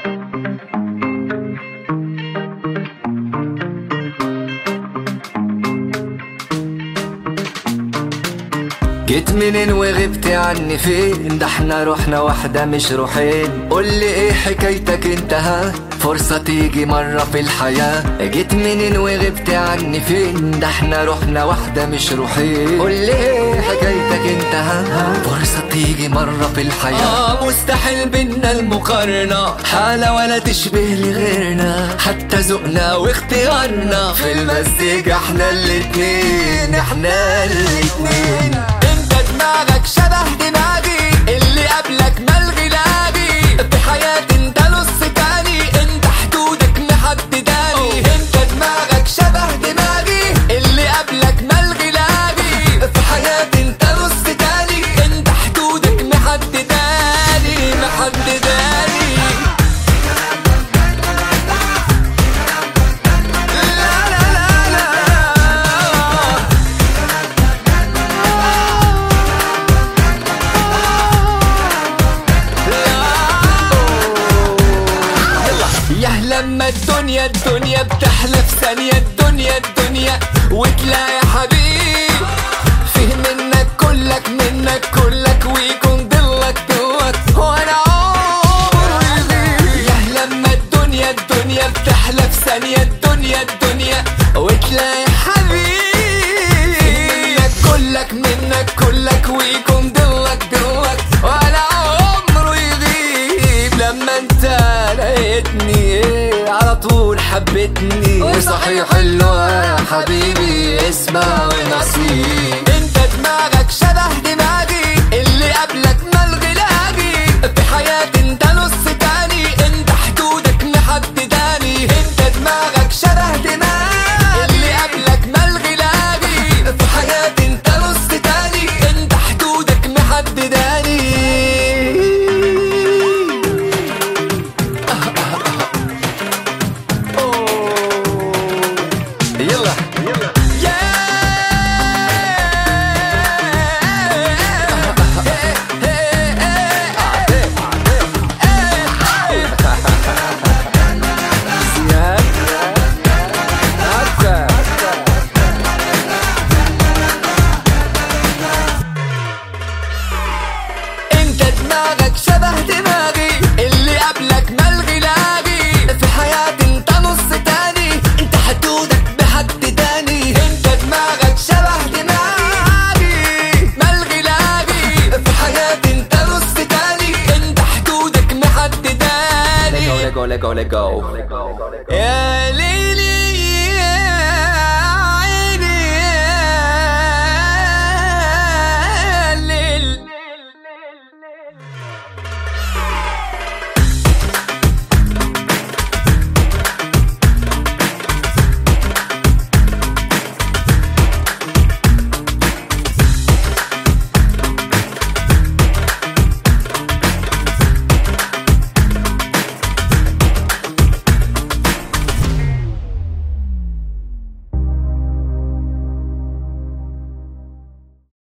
جيت منين وغبت عني فين ده احنا روحنا واحدة مش روحين قولي ايه حكايتك انت ها فرصة تيجي مرة في الحياة جيت منين وغبت عني فين ده احنا روحنا واحدة مش روحين قولي ايه حكايتك انت ها فرصة تيجي مرة في الحياة آه مستحيل بينا المقارنة حالة ولا تشبه لغيرنا حتى ذوقنا واختيارنا في المزيكا احنا الاتنين احنا الاتنين انت دماغك شبه دماغي اللي قبلك ملغي لاغي في حياتي انت نص تاني انت حدودك محدداني انت دماغك شبه دماغي اللي قبلك ملغي لاغي في حياتي انت نص تاني انت حدودك محدداني محدداني لا لا لا لا يا لما الدنيا الدنيا بتحلى في ثانية الدنيا الدنيا وتلاقي حبيب فيه منك كلك منك كلك ويكون ضلك ضلك وانا عمري بيه يا لما الدنيا الدنيا بتحلى في ثانية الدنيا الدنيا وتلاقي حبيب منك كلك منك كلك ويكون ضلك ضلك وانا عمره يغيب لما انت لقيتني على طول حبيتني صحيح حلوة يا حبيبي اسمع ونصيب انت دماغك شبه دماغي اللي قبلك ملغي لاغي في حياتي انت نص تاني انت حدودك محدداني انت دماغك شبه دماغي اللي قبلك ملغي لاغي في حياتي انت نص تاني انت حدودك محدداني يلا يلا انت دماغك شبه دماغي اللي قبلك ملغي لاغي في حياتي انت نص تاني انت حدودك محدداني انت دماغك شبه دماغي ملغي لاغي في حياتي انت نص تاني انت حدودك محدداني Let go, let go, let go, let go. يا